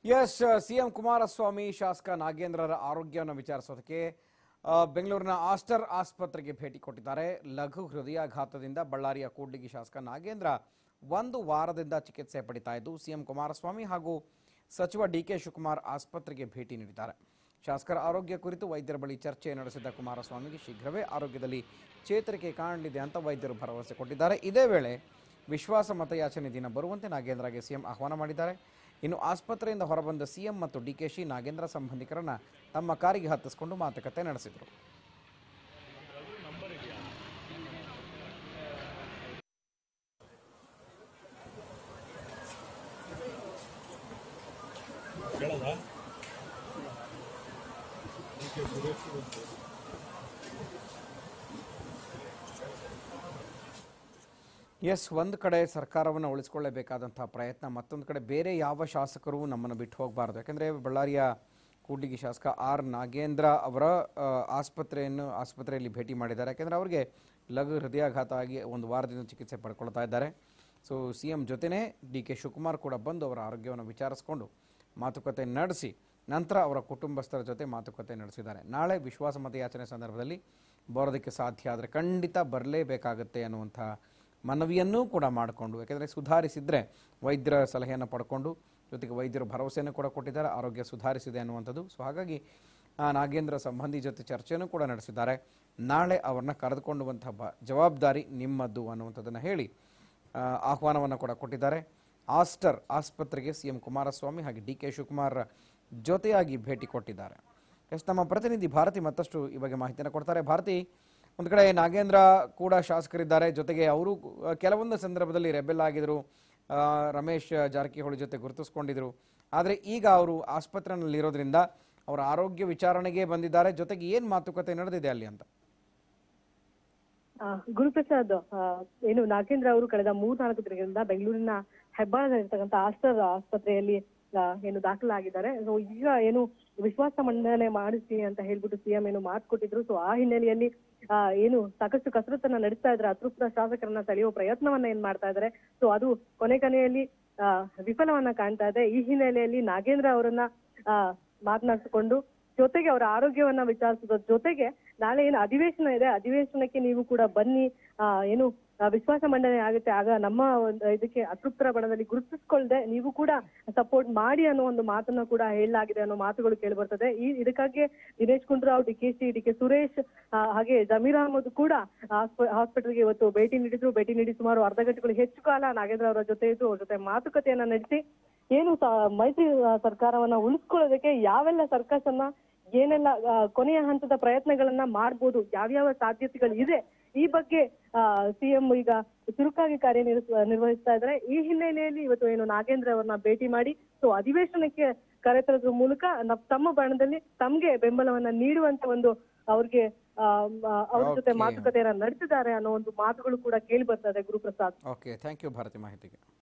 S CM Kumaraswamy ಶಾಸಕ ನಾಗೇಂದ್ರರ ಆರೋಗ್ಯವನ್ನು ವಿಚಾರಿಸೋದಕ್ಕೆ ಆ, ಬೆಂಗಳೂರಿನ ಆಸ್ಟರ್ ಆಸ್ಪತ್ರೆಗೆ ಭೇಟಿ ಕೊಟ್ಟಿದ್ದಾರೆ ಲಘು ಹೃದಯಾಘಾತದಿಂದ ಬಳ್ಳಾರಿಯ ಕೂಡ್ಲಿಗಿ ಶಾಸಕ ನಾಗೇಂದ್ರ ಒಂದು ವಾರದಿಂದ ಚಿಕಿತ್ಸೆ ಪಡಿತಾ ಇದ್ದು ಸಿಎಂ ಕುಮಾರಸ್ವಾಮಿ ಹಾಗೂ ಸಚಿವ ಡಿ ಕೆ ಶಿವಕುಮಾರ್ ಆಸ್ಪತ್ರೆಗೆ ಭೇಟಿ ನೀಡಿದ್ದಾರೆ ಶಾಸಕರ ಆರೋಗ್ಯ ಕುರಿತು ವೈದ್ಯರ ಬಳಿ ಚರ್ಚೆ ನಡೆಸಿದ ಕುಮಾರಸ್ವಾಮಿಗೆ ಶೀಘ್ರವೇ ಆರೋಗ್ಯದಲ್ಲಿ ಚೇತರಿಕೆ ಕಾಣಲಿದೆ ಅಂತ ವೈದ್ಯರು ಭರವಸೆ ಕೊಟ್ಟಿದ್ದಾರೆ ಇದೇ ವೇಳೆ ವಿಶ್ವಾಸ ಮತಯಾಚನೆ ದಿನ ಬರುವಂತೆ ನಾಗೇಂದ್ರಗೆ ಸಿಎಂ ಆಹ್ವಾನ ಮಾಡಿದ್ದಾರೆ ಇನ್ನು ಆಸ್ಪತ್ರೆಯಿಂದ ಹೊರಬಂದ ಸಿಎಂ ಮತ್ತು ಡಿಕೆಶಿ ನಾಗೇಂದ್ರ ಸಂಬಂಧಿಕರನ್ನ ತಮ್ಮ ಕಾರಿಗೆ ಹತ್ತಿಸಿಕೊಂಡು ಮಾತುಕತೆ ನಡೆಸಿದರು ಹೇಳದ ಎಸ್ ಒಂದು ಕಡೆ ಸರ್ಕಾರವನ್ನು ಉಳಿಸ್ಕೊಳ್ಳೇಬೇಕಾದಂಥ ಪ್ರಯತ್ನ ಮತ್ತೊಂದು ಕಡೆ ಬೇರೆ ಯಾವ ಶಾಸಕರು ನಮ್ಮನ್ನು ಬಿಟ್ಟು ಹೋಗಬಾರ್ದು ಯಾಕಂದರೆ ಬಳ್ಳಾರಿಯ ಕೂಡ್ಲಿಗಿ ಶಾಸಕ ಆರ್ ನಾಗೇಂದ್ರ ಅವರ ಆ, ಆಸ್ಪತ್ರೆಯನ್ನು ಆಸ್ಪತ್ರೆಯಲ್ಲಿ ಭೇಟಿ ಮಾಡಿದ್ದಾರೆ ಯಾಕೆಂದರೆ ಅವರಿಗೆ ಲಘು ಹೃದಯಾಘಾತ ಆಗಿ ಒಂದು ವಾರದಿಂದ ಚಿಕಿತ್ಸೆ ಪಡ್ಕೊಳ್ತಾ ಇದ್ದಾರೆ ಸೊ ಸಿ ಎಂ ಜೊತೆನೇ ಡಿ ಕೆ ಶಿವಕುಮಾರ್ ಕೂಡ ಬಂದು ಅವರ ಆರೋಗ್ಯವನ್ನು ವಿಚಾರಿಸಿಕೊಂಡು ಮಾತುಕತೆ ನಡೆಸಿ ನಂತರ ಅವರ ಕುಟುಂಬಸ್ಥರ ಜೊತೆ ಮಾತುಕತೆ ನಡೆಸಿದ್ದಾರೆ ನಾಳೆ ವಿಶ್ವಾಸ ಮತಯಾಚನೆ ಸಂದರ್ಭದಲ್ಲಿ ಬರೋದಕ್ಕೆ ಸಾಧ್ಯ ಆದರೆ ಖಂಡಿತ ಬರಲೇಬೇಕಾಗತ್ತೆ ಅನ್ನುವಂಥ ಮನವಿಯನ್ನೂ ಕೂಡ ಮಾಡಿಕೊಂಡು ಯಾಕೆಂದರೆ ಸುಧಾರಿಸಿದರೆ ವೈದ್ಯರ ಸಲಹೆಯನ್ನು ಪಡ್ಕೊಂಡು ಜೊತೆಗೆ ವೈದ್ಯರು ಭರವಸೆಯನ್ನು ಕೂಡ ಕೊಟ್ಟಿದ್ದಾರೆ ಆರೋಗ್ಯ ಸುಧಾರಿಸಿದೆ ಅನ್ನುವಂಥದ್ದು ಸೊ ಹಾಗಾಗಿ ಆ, ನಾಗೇಂದ್ರ ಸಂಬಂಧಿ ಜೊತೆ ಚರ್ಚೆಯನ್ನು ಕೂಡ ನಡೆಸಿದ್ದಾರೆ ನಾಳೆ ಅವ್ರನ್ನ ಕರೆದುಕೊಂಡುವಂಥ ಬ ಜವಾಬ್ದಾರಿ ನಿಮ್ಮದ್ದು ಅನ್ನುವಂಥದ್ದನ್ನು ಹೇಳಿ ಆ, ಆಹ್ವಾನವನ್ನು ಕೂಡ ಕೊಟ್ಟಿದ್ದಾರೆ ಆಸ್ಟರ್ ಆಸ್ಪತ್ರೆಗೆ ಸಿ ಎಂ ಕುಮಾರಸ್ವಾಮಿ ಹಾಗೆ ಡಿ ಕೆ ಶಿವಕುಮಾರ್ ಜೊತೆಯಾಗಿ ಭೇಟಿ ಕೊಟ್ಟಿದ್ದಾರೆ ಎಸ್ ನಮ್ಮ ಪ್ರತಿನಿಧಿ ಭಾರತಿ ಮತ್ತಷ್ಟು ಈ ಬಗ್ಗೆ ಮಾಹಿತಿಯನ್ನು ಕೊಡ್ತಾರೆ ಭಾರತಿ ಒಂದು ಕಡೆ ನಾಗೇಂದ್ರ ಕೂಡ ಶಾಸಕರಿದ್ದಾರೆ ಜೊತೆಗೆ ಅವರು ಆ, ಕೆಲವೊಂದು ಸಂದರ್ಭದಲ್ಲಿ ರೆಬೆಲ್ ಆಗಿದ್ರು ಆ, ರಮೇಶ್ ಜಾರಕಿಹೊಳಿ ಜೊತೆ ಗುರುತಿಸ್ಕೊಂಡಿದ್ರು ಆದರೆ ಈಗ ಅವರು ಆಸ್ಪತ್ರೆಯಲ್ಲಿರೋದ್ರಿಂದ ಅವರ ಆರೋಗ್ಯ ವಿಚಾರಣೆಗೆ ಬಂದಿದ್ದಾರೆ ಜೊತೆಗೆ ಏನು ಮಾತುಕತೆ ನಡೆದಿದೆ ಅಲ್ಲಿ ಅಂತ ಆ, ಗುರುಪ್ರಸಾದ್ ಆ, ಏನು ನಾಗೇಂದ್ರ ಅವರು ಕಳೆದ ಮೂರ್ನಾಲ್ಕು ದಿನಗಳಿಂದ ಬೆಂಗಳೂರಿನ ಹೆಬ್ಬಾಳದಲ್ಲಿರ್ತಕ್ಕಂಥ ಆಸ್ಟರ್ ಆಸ್ಪತ್ರೆಯಲ್ಲಿ ಆ, ಏನು ದಾಖಲಾಗಿದ್ದಾರೆ ಸೊ ಈಗ ಏನು ವಿಶ್ವಾಸ ಮಂಡನೆ ಮಾಡಿಸಿ ಅಂತ ಹೇಳ್ಬಿಟ್ಟು ಸಿಎಂ ಏನು ಮಾತು ಕೊಟ್ಟಿದ್ರು ಸೊ ಆ ಹಿನ್ನೆಲೆಯಲ್ಲಿ ಆ, ಏನು ಸಾಕಷ್ಟು ಕಸರತ್ತನ್ನ ನಡೆಸ್ತಾ ಇದ್ದಾರೆ ಅತೃಪ್ತ ಶಾಸಕರನ್ನ ಸೆಳೆಯುವ ಪ್ರಯತ್ನವನ್ನ ಏನ್ ಮಾಡ್ತಾ ಇದ್ದಾರೆ ಸೊ ಅದು ಕೊನೆ ಕೊನೆಯಲ್ಲಿ ಆ, ವಿಫಲವನ್ನ ಕಾಣ್ತಾ ಇದೆ ಈ ಹಿನ್ನೆಲೆಯಲ್ಲಿ ನಾಗೇಂದ್ರ ಅವರನ್ನ ಆ, ಮಾತನಾಡಿಸಿಕೊಂಡು ಜೊತೆಗೆ ಅವರ ಆರೋಗ್ಯವನ್ನ ವಿಚಾರಿಸೋದ್ರ ಜೊತೆಗೆ ನಾಳೆ ಏನು ಅಧಿವೇಶನ ಇದೆ ಅಧಿವೇಶನಕ್ಕೆ ನೀವು ಕೂಡ ಬನ್ನಿ ಆ, ಏನು ಆ, ವಿಶ್ವಾಸ ಮಂಡನೆ ಆಗುತ್ತೆ ಆಗ ನಮ್ಮ ಒಂದು ಇದಕ್ಕೆ ಅತೃಪ್ತರ ಬಣದಲ್ಲಿ ಗುರುತಿಸ್ಕೊಳ್ದೆ ನೀವು ಕೂಡ ಸಪೋರ್ಟ್ ಮಾಡಿ ಅನ್ನೋ ಒಂದು ಮಾತನ್ನ ಕೂಡ ಹೇಳಲಾಗಿದೆ ಅನ್ನೋ ಮಾತುಗಳು ಕೇಳಿ ಬರ್ತದೆ ಈ ಇದಕ್ಕಾಗಿ Dinesh Gundu Rao D K C D K Suresh ಆ, ಹಾಗೆ ಜಮೀರ್ ಅಹಮದ್ ಕೂಡ ಹಾಸ್ಪಿಟಲ್ಗೆ ಇವತ್ತು ಭೇಟಿ ನೀಡಿದ್ರು ಭೇಟಿ ನೀಡಿ ಸುಮಾರು ಅರ್ಧ ಗಂಟೆಗಳು ಹೆಚ್ಚು ಕಾಲ ನಾಗೇಂದ್ರ ಅವರ ಜೊತೆ ಇದ್ದು ಅವ್ರ ಜೊತೆ ಮಾತುಕತೆಯನ್ನ ನಡೆಸಿ ಏನು ಸ- ಮೈತ್ರಿ ಆ, ಸರ್ಕಾರವನ್ನ ಉಳಿಸ್ಕೊಳ್ಳೋದಕ್ಕೆ ಯಾವೆಲ್ಲ ಸರ್ಕಸ್ ಅನ್ನ ಏನೆಲ್ಲ ಆ, ಕೊನೆಯ ಹಂತದ ಪ್ರಯತ್ನಗಳನ್ನ ಮಾಡ್ಬೋದು ಯಾವ್ಯಾವ ಸಾಧ್ಯತೆಗಳು ಇದೆ ಈ ಬಗ್ಗೆ ಸಿಎಂ ಈಗ ಚುರುಕಾಗಿ ಕಾರ್ಯನಿರ್ವ ನಿರ್ವಹಿಸ್ತಾ ಇದ್ದಾರೆ ಈ ಹಿನ್ನೆಲೆಯಲ್ಲಿ ಇವತ್ತು ಏನು ನಾಗೇಂದ್ರ ಅವರನ್ನ ಭೇಟಿ ಮಾಡಿ ಸೊ ಅಧಿವೇಶನಕ್ಕೆ ಕರೆತರೋದ್ರ ಮೂಲಕ ನ- ತಮ್ಮ ಬಣದಲ್ಲಿ ತಮ್ಗೆ ಬೆಂಬಲವನ್ನ ನೀಡುವಂತ ಒಂದು ಅವ್ರಿಗೆ ಆ, ಮ- ಅವ್ರ ಜೊತೆ Okay. ಮಾತುಕತೆಯನ್ನ ನಡೆಸಿದ್ದಾರೆ ಅನ್ನೋ ಒಂದು ಮಾತುಗಳು ಕೂಡ ಕೇಳಿ ಬರ್ತಾ ಇದೆ Guruprasad okay thank you Bharathi ಮಾಹಿತಿಗೆ